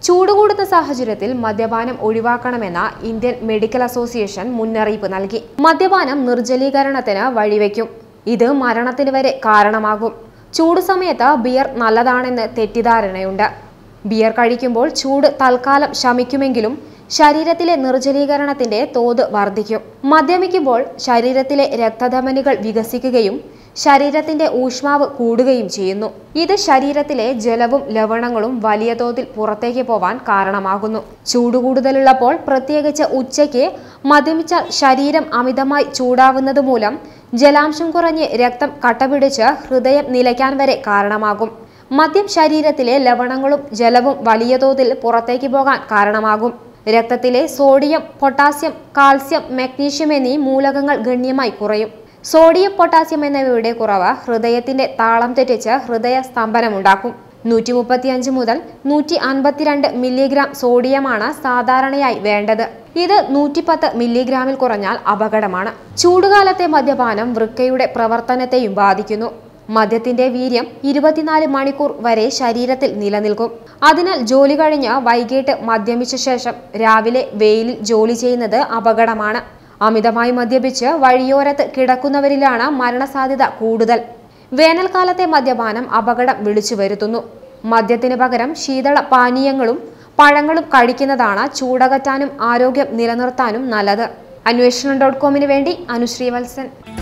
ചൂട് കൂടുന്ന സാഹചര്യത്തിൽ മദ്യപാനം ഒഴിവാക്കണമെന്ന ഇന്ത്യൻ മെഡിക്കൽ അസോസിയേഷൻ മുന്നറിയിപ്പ് നൽകി മദ്യപാനം നിർജ്ജലീകരണത്തിന് വഴിവെക്കും ഇത് മരണത്തിന് വരെ കാരണമാകും ചൂട് സമയത്ത് ബിയർ നല്ലതാണെന്ന് തെറ്റിദ്ധാരണയുണ്ട് ബിയർ കഴിക്കുമ്പോൾ ചൂട് തൽക്കാലം ശമിക്കുമെങ്കിലും ശരീരത്തിലെ നിർജ്ജലീകരണത്തിന്റെ തോത് വർദ്ധിക്കും മദ്യപിക്കുമ്പോൾ ശരീരത്തിലെ രക്തധമനികൾ വികസിക്കുകയും ശരീരത്തിന്റെ ഊഷ്മാവ് കൂടുകയും ചെയ്യുന്നു ഇത് ശരീരത്തിലെ ജലവും ലവണങ്ങളും വലിയ തോതിൽ പുറത്തേക്ക് പോവാൻ കാരണമാകുന്നു ചൂട് കൂടുതലുള്ളപ്പോൾ പ്രത്യേകിച്ച് ഉച്ചയ്ക്ക് മദ്യപിച്ചാൽ ശരീരം അമിതമായി ചൂടാവുന്നത് മൂലം ജലാംശം കുറഞ്ഞ് രക്തം കട്ടപിടിച്ച് ഹൃദയം നിലയ്ക്കാൻ വരെ കാരണമാകും മദ്യം ശരീരത്തിലെ ലവണങ്ങളും ജലവും വലിയ തോതിൽ പുറത്തേക്ക് പോകാൻ കാരണമാകും രക്തത്തിലെ സോഡിയം പൊട്ടാസ്യം കാൽസ്യം മഗ്നീഷ്യം എന്നീ മൂലകങ്ങൾ ഗണ്യമായി കുറയും സോഡിയം പൊട്ടാസ്യം എന്നിവയുടെ കുറവ് ഹൃദയത്തിന്റെ താളം തെറ്റിച്ച് ഹൃദയ സ്തംഭനമുണ്ടാക്കും നൂറ്റി മുപ്പത്തിയഞ്ച് മുതൽ നൂറ്റി അൻപത്തിരണ്ട് മില്ലിഗ്രാം സോഡിയമാണ് സാധാരണയായി വേണ്ടത് ഇത് നൂറ്റിപ്പത്ത് മില്ലിഗ്രാമിൽ കുറഞ്ഞാൽ അപകടമാണ് ചൂടുകാലത്തെ മദ്യപാനം വൃക്കയുടെ പ്രവർത്തനത്തെയും ബാധിക്കുന്നു മദ്യത്തിന്റെ വീര്യം ഇരുപത്തിനാല് മണിക്കൂർ വരെ ശരീരത്തിൽ നിലനിൽക്കും അതിനാൽ ജോലി കഴിഞ്ഞ് വൈകിട്ട് മദ്യപിച്ച ശേഷം രാവിലെ വെയിലിൽ ജോലി ചെയ്യുന്നത് അപകടമാണ് അമിതമായി മദ്യപിച്ച് വഴിയോരത്ത് കിടക്കുന്നവരിലാണ് മരണസാധ്യത കൂടുതൽ വേനൽക്കാലത്തെ മദ്യപാനം അപകടം വിളിച്ചു വരുത്തുന്നു മദ്യത്തിന് പകരം ശീതള പാനീയങ്ങളും പഴങ്ങളും കഴിക്കുന്നതാണ് ചൂടകറ്റാനും ആരോഗ്യം നിലനിർത്താനും നല്ലത് അന്വേഷണം ഡോട്ട് കോമിന് വേണ്ടി അനുശ്രീ വത്സൻ